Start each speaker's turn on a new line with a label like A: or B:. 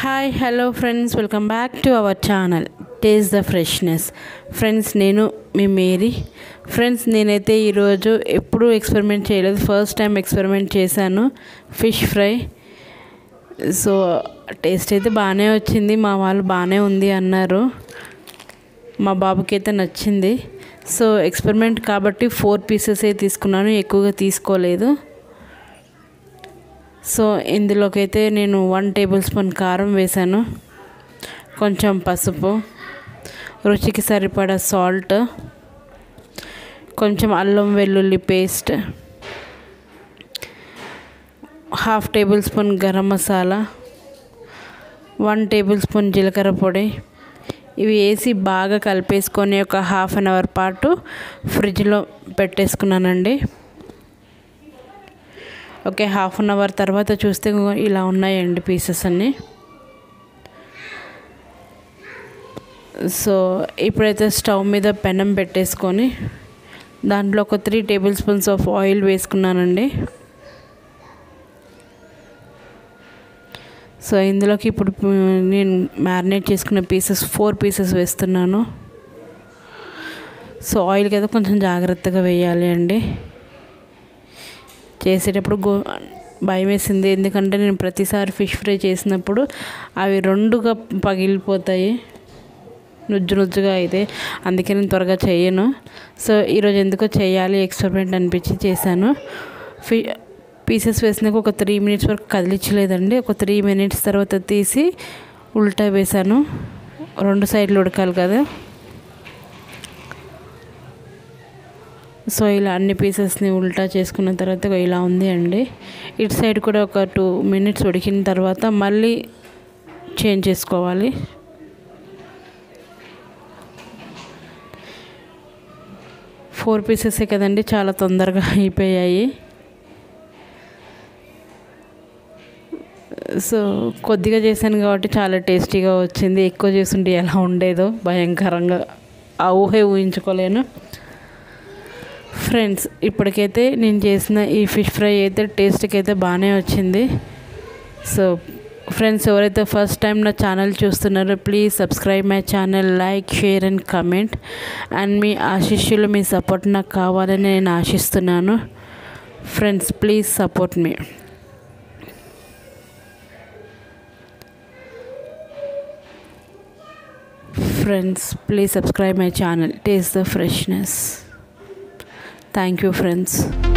A: hi hello friends welcome back to our channel taste the freshness friends నేను మీ మేరీ friends నేనైతే ఈరోజు ఎప్పుడూ ఎక్స్పెరిమెంట్ చేయలేదు ఫస్ట్ టైం ఎక్స్పెరిమెంట్ చేశాను ఫిష్ ఫ్రై సో టేస్ట్ అయితే బాగానే వచ్చింది మా వాళ్ళు బాగానే ఉంది అన్నారు మా బాబుకి అయితే నచ్చింది సో ఎక్స్పెరిమెంట్ కాబట్టి ఫోర్ పీసెస్ అయితే తీసుకున్నాను ఎక్కువగా తీసుకోలేదు సో ఇందులోకి అయితే నేను వన్ టేబుల్ స్పూన్ కారం వేశాను కొంచెం పసుపు రుచికి సరిపడా సాల్ట్ కొంచెం అల్లం వెల్లుల్లి paste half tablespoon garam masala one tablespoon జీలకర్ర పొడి ఇవి వేసి బాగా కలిపేసుకొని ఒక హాఫ్ అన్ అవర్ పాటు ఫ్రిడ్జ్లో పెట్టేసుకున్నానండి ఓకే హాఫ్ అన్ అవర్ తర్వాత చూస్తే ఇలా ఉన్నాయండి పీసెస్ అన్నీ సో ఇప్పుడైతే స్టవ్ మీద పెనం పెట్టేసుకొని దాంట్లో ఒక three tablespoons of oil వేసుకున్నానండి సో ఇందులోకి ఇప్పుడు నేను మ్యారినేట్ చేసుకున్న పీసెస్ ఫోర్ పీసెస్ వేస్తున్నాను సో ఆయిల్ కదా కొంచెం జాగ్రత్తగా వేయాలి అండి చేసేటప్పుడు గో భయం వేసింది ఎందుకంటే నేను ప్రతిసారి ఫిష్ ఫ్రై చేసినప్పుడు అవి రెండుగా పగిలిపోతాయి నుజ్జు నుజ్జుగా అయితే అందుకే నేను త్వరగా చేయను సో ఈరోజు ఎందుకో చేయాలి ఎక్స్పెరిమెంట్ అనిపించి చేశాను ఫి పీసెస్ వేసినాక ఒక త్రీ మినిట్స్ వరకు కదిలించలేదండి ఒక త్రీ మినిట్స్ తర్వాత తీసి ఉల్టా వేసాను రెండు సైడ్లు ఉడకాలి కదా సో ఇలా అన్ని పీసెస్ని ఉల్టా చేసుకున్న తర్వాత ఇలా ఉంది అండి ఇటు సైడ్ కూడా ఒక టూ మినిట్స్ ఉడికిన తర్వాత మళ్ళీ చేంజ్ చేసుకోవాలి ఫోర్ పీసెసే కదండి చాలా తొందరగా అయిపోయాయి సో కొద్దిగా చేశాను కాబట్టి చాలా టేస్టీగా వచ్చింది ఎక్కువ చేస్తుంటే ఎలా ఉండేదో భయంకరంగా ఆ ఊహే ఊహించుకోలేను ఫ్రెండ్స్ ఇప్పటికైతే నేను చేసిన ఈ ఫిష్ ఫ్రై అయితే టేస్ట్కి అయితే బాగానే వచ్చింది సో ఫ్రెండ్స్ ఎవరైతే ఫస్ట్ టైం నా ఛానల్ చూస్తున్నారో please subscribe my channel like share and comment and మీ ఆశిష్యులు మీ సపోర్ట్ నాకు కావాలని నేను ఆశిస్తున్నాను ఫ్రెండ్స్ ప్లీజ్ సపోర్ట్ మీ friends please subscribe my channel taste the freshness thank you friends